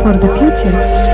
for the future.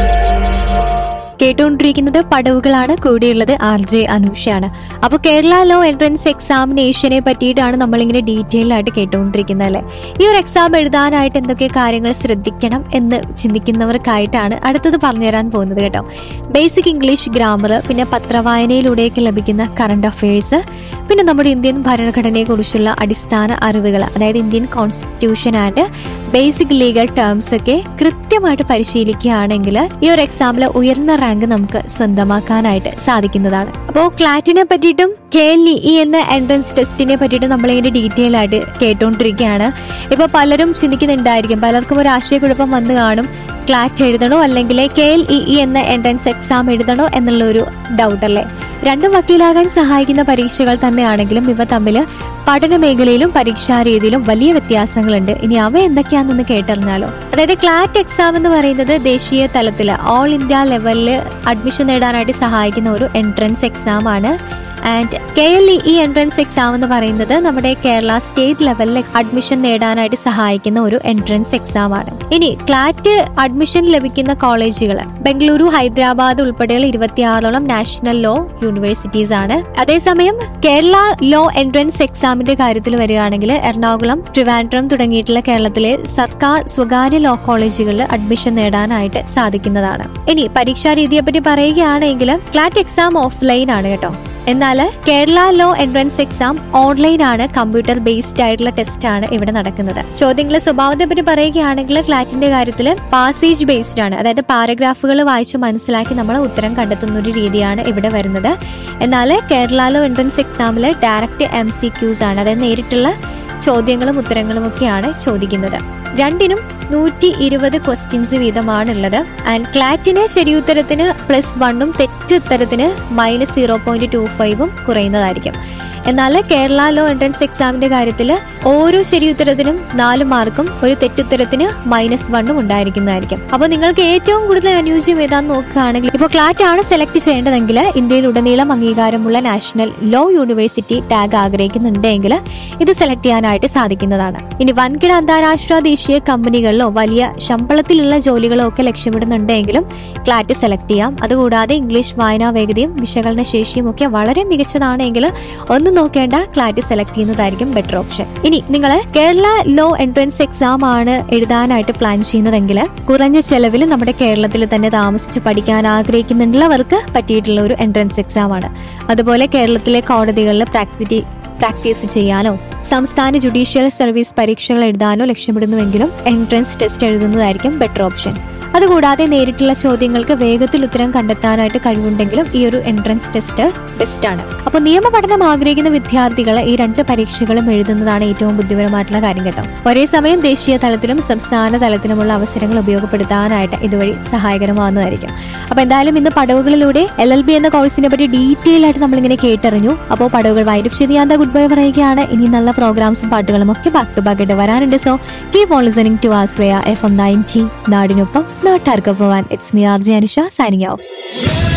കേട്ടുകൊണ്ടിരിക്കുന്നത് പടവുകളാണ് കൂടെയുള്ളത് R J അനൂഷയാണ് അപ്പോൾ കേരള ലോ എൻട്രൻസ് എക്സാമിനേഷനെ പറ്റിയിട്ടാണ് നമ്മളിങ്ങനെ ഡീറ്റെയിൽ ആയിട്ട് കേട്ടുകൊണ്ടിരിക്കുന്നത് അല്ലേ ഈ ഒരു എക്സാം എഴുതാനായിട്ട് എന്തൊക്കെ കാര്യങ്ങൾ ശ്രദ്ധിക്കണം എന്ന് ചിന്തിക്കുന്നവർക്കായിട്ടാണ് അടുത്തത് പറഞ്ഞുതരാൻ പോകുന്നത് കേട്ടോ ബേസിക് ഇംഗ്ലീഷ് ഗ്രാമർ പിന്നെ പത്രവായനയിലൂടെയൊക്കെ ലഭിക്കുന്ന കറണ്ട് അഫയേഴ്സ് പിന്നെ നമ്മുടെ ഇന്ത്യൻ ഭരണഘടനയെക്കുറിച്ചുള്ള അടിസ്ഥാന അറിവുകൾ അതായത് Indian constitution and basic legal terms ഒക്കെ കൃത്യമായിട്ട് പരിശീലിക്കുകയാണെങ്കിൽ ഈ ഒരു എക്സാമിൽ ഉയർന്ന റാങ്ക് നമുക്ക് സ്വന്തമാക്കാനായിട്ട് സാധിക്കുന്നതാണ് അപ്പോൾ ക്ലാറ്റിനെ പറ്റിയിട്ടും കെ എൽ ഇ എന്ന എൻട്രൻസ് ടെസ്റ്റിനെ പറ്റിയിട്ടും നമ്മളിങ്ങനെ ഡീറ്റെയിൽ ആയിട്ട് കേട്ടുകൊണ്ടിരിക്കുകയാണ് ഇപ്പൊ പലരും ചിന്തിക്കുന്നുണ്ടായിരിക്കും പലർക്കും ഒരു ആശയക്കുഴപ്പം വന്നു കാണും ക്ലാറ്റ് എഴുതണോ അല്ലെങ്കിൽ കെ എൽ ഇ എന്ന എൻട്രൻസ് എക്സാം എഴുതണോ എന്നുള്ള ഒരു ഡൗട്ട് അല്ലേ രണ്ടും വക്കീലാകാൻ സഹായിക്കുന്ന പരീക്ഷകൾ തന്നെയാണെങ്കിലും ഇവ തമ്മിൽ പഠന മേഖലയിലും പരീക്ഷാ രീതിയിലും വലിയ വ്യത്യാസങ്ങളുണ്ട് ഇനി അവ എന്തൊക്കെയാണെന്ന് കേട്ടറിഞ്ഞാലോ അതായത് ക്ലാറ്റ് എക്സാം എന്ന് പറയുന്നത് ദേശീയ തലത്തിൽ ഓൾ ഇന്ത്യ ലെവലിൽ അഡ്മിഷൻ നേടാനായിട്ട് സഹായിക്കുന്ന ഒരു എൻട്രൻസ് എക്സാം ആണ് and K L E entrance exam എന്ന് പറയുന്നത് നമ്മുടെ കേരള സ്റ്റേറ്റ് ലെവലിൽ അഡ്മിഷൻ നേടാനായിട്ട് സഹായിക്കുന്ന ഒരു എൻട്രൻസ് എക്സാം ആണ് ഇനി ക്ലാറ്റ് അഡ്മിഷൻ ലഭിക്കുന്ന കോളേജുകൾ ബംഗളൂരു ഹൈദരാബാദ് ഉൾപ്പെടെയുള്ള ഇരുപത്തിയാറോളം നാഷണൽ ലോ യൂണിവേഴ്സിറ്റീസ് ആണ് അതേസമയം കേരള ലോ എൻട്രൻസ് എക്സാമിന്റെ കാര്യത്തിൽ വരികയാണെങ്കിൽ എറണാകുളം ട്രിവാൻഡ്രം തുടങ്ങിയിട്ടുള്ള കേരളത്തിലെ സർക്കാർ സ്വകാര്യ ലോ കോളേജുകളിൽ അഡ്മിഷൻ നേടാനായിട്ട് സാധിക്കുന്നതാണ് ഇനി പരീക്ഷാ രീതിയെ പറ്റി പറയുകയാണെങ്കിൽ ക്ലാറ്റ് എക്സാം ഓഫ്ലൈൻ ആണ് കേട്ടോ എന്നാൽ Kerala law entrance exam online ആണ് കമ്പ്യൂട്ടർ ബേസ്ഡ് ആയിട്ടുള്ള ടെസ്റ്റ് ആണ് ഇവിടെ നടക്കുന്നത് ചോദ്യങ്ങളെ സ്വഭാവത്തെ പറ്റി പറയുകയാണെങ്കിൽ ഫ്ലാറ്റിന്റെ കാര്യത്തിൽ പാസേജ് ബേസ്ഡ് ആണ് അതായത് പാരഗ്രാഫുകൾ വായിച്ച് മനസ്സിലാക്കി നമ്മൾ ഉത്തരം കണ്ടെത്തുന്ന ഒരു രീതിയാണ് ഇവിടെ വരുന്നത് എന്നാൽ കേരള ലോ എൻട്രൻസ് എക്സാമിൽ ഡയറക്റ്റ് എം സി ക്യൂസ് ആണ് അതായത് നേരിട്ടുള്ള ചോദ്യങ്ങളും ഉത്തരങ്ങളും ഒക്കെയാണ് ചോദിക്കുന്നത് രണ്ടിനും നൂറ്റി ഇരുപത് ക്വസ്റ്റ്യൻസ് വീതമാണുള്ളത് ആൻഡ് ക്ലാറ്റിന് ശരിയുത്തരത്തിന് പ്ലസ് വണ്ണും തെറ്റുത്തരത്തിന് മൈനസ് സീറോ പോയിന്റ് ടു ഫൈവും കുറയുന്നതായിരിക്കും എന്നാൽ കേരള ലോ എൻട്രൻസ് എക്സാമിന്റെ കാര്യത്തിൽ ഓരോ ശരിയുത്തരത്തിനും നാല് മാർക്കും ഒരു തെറ്റുത്തരത്തിന് മൈനസ് വണ്ണും ഉണ്ടായിരിക്കുന്നതായിരിക്കും അപ്പോൾ നിങ്ങൾക്ക് ഏറ്റവും കൂടുതൽ അനുയോജ്യം ഏതാന്ന് നോക്കുകയാണെങ്കിൽ ഇപ്പോൾ ക്ലാറ്റ് ആണ് സെലക്ട് ചെയ്യേണ്ടതെങ്കിൽ ഇന്ത്യയിൽ ഉടനീളം അംഗീകാരമുള്ള നാഷണൽ ലോ യൂണിവേഴ്സിറ്റി ടാഗ് ആഗ്രഹിക്കുന്നുണ്ടെങ്കിൽ ഇത് സെലക്ട് ചെയ്യാനായിട്ട് സാധിക്കുന്നതാണ് ഇനി വൻകിട അന്താരാഷ്ട്ര ദേശീയ കമ്പനികളിലോ വലിയ ശമ്പളത്തിലുള്ള ജോലികളോ ഒക്കെ ലക്ഷ്യമിടുന്നുണ്ടെങ്കിലും ക്ലാറ്റ് സെലക്ട് ചെയ്യാം അതുകൂടാതെ ഇംഗ്ലീഷ് വായനാ വേഗതയും വിശകലന ശേഷിയും ഒക്കെ വളരെ മികച്ചതാണെങ്കിൽ ഒന്ന് നോക്കേണ്ട ക്ലാറ്റ് സെലക്ട് ചെയ്യുന്നതായിരിക്കും ബെറ്റർ ഓപ്ഷൻ ഇനി നിങ്ങൾ കേരള ലോ എൻട്രൻസ് എക്സാം ആണ് എഴുതാനായിട്ട് പ്ലാൻ ചെയ്യുന്നതെങ്കിൽ കുറഞ്ഞ ചെലവിൽ നമ്മുടെ കേരളത്തിൽ തന്നെ താമസിച്ച് പഠിക്കാൻ ആഗ്രഹിക്കുന്നുള്ളവർക്ക് പറ്റിയിട്ടുള്ള ഒരു എൻട്രൻസ് എക്സാം ആണ് അതുപോലെ കേരളത്തിലെ കോടതികളിൽ പ്രാക്ടി പ്രാക്ടീസ് ചെയ്യാനോ സംസ്ഥാന ജുഡീഷ്യൽ സർവീസ് പരീക്ഷകൾ എഴുതാനോ ലക്ഷ്യമിടുന്നുവെങ്കിലും എൻട്രൻസ് ടെസ്റ്റ് എഴുതുന്നതായിരിക്കും ബെറ്റർ ഓപ്ഷൻ അതുകൂടാതെ നേരിട്ടുള്ള ചോദ്യങ്ങൾക്ക് വേഗത്തിൽ ഉത്തരം കണ്ടെത്താനായിട്ട് കഴിവുണ്ടെങ്കിലും ഈ ഒരു എൻട്രൻസ് ടെസ്റ്റ് ബെസ്റ്റ് ആണ് അപ്പോൾ നിയമ പഠനം ആഗ്രഹിക്കുന്ന വിദ്യാർത്ഥികൾ ഈ രണ്ട് പരീക്ഷകളും എഴുതുന്നതാണ് ഏറ്റവും ബുദ്ധിപരമായിട്ടുള്ള കാര്യം കേട്ടോ ഒരേ സമയം ദേശീയ തലത്തിലും സംസ്ഥാന തലത്തിലുമുള്ള അവസരങ്ങൾ ഉപയോഗപ്പെടുത്താനായിട്ട് ഇതുവഴി സഹായകരമാവുന്നതായിരിക്കും അപ്പോൾ എന്തായാലും ഇന്ന് പടവുകളിലൂടെ എൽ എൽ ബി എന്ന കോഴ്സിനെ പറ്റി ഡീറ്റെയിൽ ആയിട്ട് നമ്മളിങ്ങനെ കേട്ടറിഞ്ഞു അപ്പോൾ പടവുകൾ വൈരൂപ് ചെയ്തിയാന്ത ഗുഡ് ബൈ പറയുകയാണ് ഇനി നല്ല പ്രോഗ്രാംസും പാട്ടുകളും ഒക്കെ ബാക്ക് ടു ബാക്ക് ആയിട്ട് വരാറുണ്ട് so keep on listening to Ashraya F M ninety നാടിനൊപ്പം നാട്ടാർക്കൊപ്പം it's me R J Anusha signing of